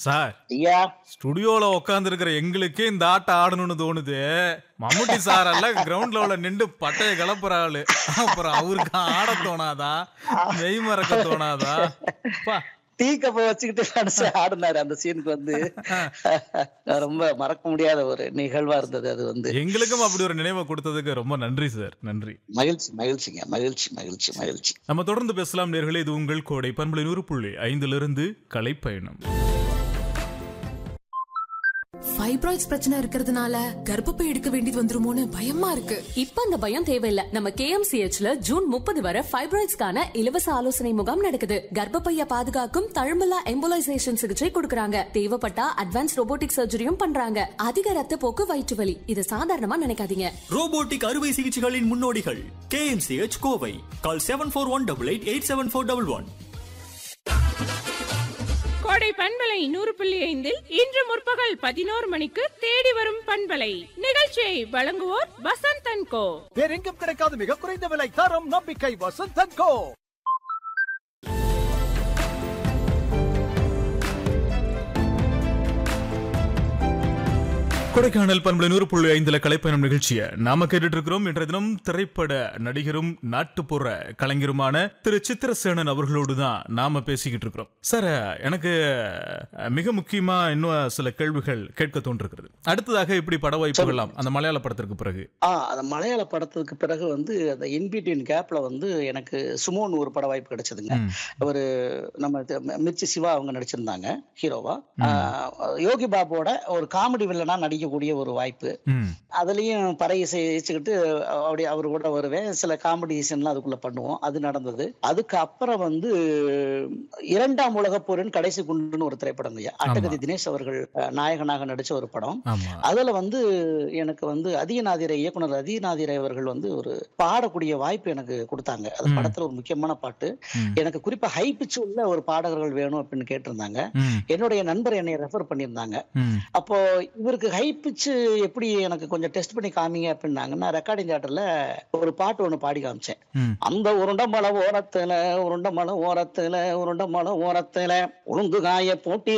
Sir ஐயா ஸ்டுடியோல உட்கார்ந்து இருக்கிற எங்களுக்கே இந்த ஆட்டம் ஆடணும்னு தோணுது மம்முட்டி சார் எல்லாம் கிரவுண்ட்ல உள்ள நின்று பட்டைய கிளப்புற ஆளு அப்புறம் அவருக்கு ஆட தோணாதா மெய் மறக்க தோணாதா பா, டீ கப்பை வச்சுக்கிட்டு மனுஷன் ஆடினாரு அந்த சீனுக்கு வந்து ரொம்ப மறக்க முடியாத ஒரு நிகழ்வா இருந்தது அது வந்து எங்களுக்கும் அப்படி ஒரு நினைவை கொடுத்ததுக்கு ரொம்ப நன்றி சார் நன்றி மகிழ்ச்சி மகிழ்ச்சிங்க மகிழ்ச்சி மகிழ்ச்சி மகிழ்ச்சி நம்ம தொடர்ந்து பேசலாம் நேர்களே இது உங்கள் கோடை பண்பலை நூறு புள்ளி ஐந்திலிருந்து கலைப்பயணம் ஃபைப்ராய்ட்ஸ் பிரச்சனை இருக்கிறதுனால கர்ப்பப்பை எடுக்க வேண்டியது வந்துருமோன்னு பயமா இருக்கு இப்ப அந்த பயம் தேவையில்ல நம்ம கேஎம்சிஹெச்ல ஜூன் முப்பது வரை ஃபைப்ராய்ட்ஸ்க்கான இலவச ஆலோசனை முகாம் நடக்குது கர்ப்பப்பைய பாதுகாக்கும் தழும்பலா எம்போலைசேஷன் சிகிச்சை கொடுக்கறாங்க தேவைப்பட்டா அட்வான்ஸ் ரோபோட்டிக் சர்ஜரியும் பண்றாங்க அதிக ரத்த போக்கு வயிற்று வலி இது சாதாரணமா நினைக்காதீங்க ரோபோட்டிக் அறுவை சிகிச்சைகளின் முன்னோடிகள் KMCH Kovai call seven four one double eight eight seven four double one Kodai பண்பலை நூறு புள்ளி ஐந்தில் இன்று முற்பகல் பதினோரு மணிக்கு தேடி வரும் பண்பலை நிகழ்ச்சியை வழங்குவோர் வசந்தன் கோ வேறெங்கும் கிடைக்காத மிக குறைந்த விலை தரம் நம்பிக்கை வசந்தன் கோ கொடைக்கானல் பண்பலை நூறு புள்ளி ஐந்துல கலைப்பயணம் நிகழ்ச்சியை நாம கேட்டுட்டு இருக்கிறோம் இன்றைய தினம் திரைப்பட நடிகரும் நாட்டுப்புற கலைஞருமான திரு சித்திரசேனன் அவர்களோடு தான் நாம பேசிக்கிட்டு இருக்கிறோம் சார் எனக்கு அஹ், மிக முக்கியமா இன்னும் சில கேள்விகள் கேட்க தோன்றிருக்கிறது அடுத்ததாக இப்படி பட வாய்ப்புகளாம் அந்த மலையாள படத்திற்கு பிறகு ஆ அந்த மலையாள படத்துக்கு பிறகு வந்து அந்த இன்பிட்வீன் கேப்ல வந்து எனக்கு சுமோன் ஒரு பட வாய்ப்பு கிடைச்சதுங்க ம். ஒரு நம்ம தி- மிர்ச்சி சிவா அவங்க நடிச்சிருந்தாங்க ஹீரோவா ஆ, யோகி பாபுவோட ஒரு காமெடி வில்லனா நடிக்கக்கூடிய ஒரு வாய்ப்பு ம், அதுலயும் பறை இசைச்சுக்கிட்டு அப்படி அவர் கூட வருவேன் சில காமெடி சீன்லாம் அதுக்குள்ள பண்ணுவோம் அது நடந்தது அதுக்கு அப்புறம் வந்து இரண்டாம் உலகப் போரின் கடைசி குண்டுன்னு ஒரு திரைப்படம் ஐயா அட்டகதி தினேஷ் அவர்கள் அஹ், நாயகனாக நடிச்ச ஒரு படம் ஆமா அதுல வந்து எனக்கு வந்து அதிகநாதிரை இயக்குனர் அதிகநாதிரை அவர்கள் வந்து ஒரு பாடக்கூடிய வாய்ப்பு எனக்கு கொடுத்தாங்க அது ம். படத்துல ஒரு முக்கியமான பாட்டு ம், எனக்கு குறிப்பா ஹை பிச்சு உள்ள ஒரு பாடகர்கள் வேணும் அப்படின்னு கேட்டிருந்தாங்க ம், என்னுடைய நண்பர் என்னை ரெஃபர் பண்ணியிருந்தாங்க ம், அப்போ இவருக்கு ஹை பிச்சு எப்படி எனக்கு கொஞ்சம் டெஸ்ட் பண்ணி காமிங்க அப்படின்னாங்க நான் ரெக்கார்டிங் தியேட்டர்ல ஒரு பாட்டு ஒண்ணு பாடி காமிச்சேன் ம். அந்த உருண்டை மலை ஓரத்துல உருண்டை மலை ஓரத்துல உருண்டை மலை ஓரத்துல உளுந்து காய போட்டி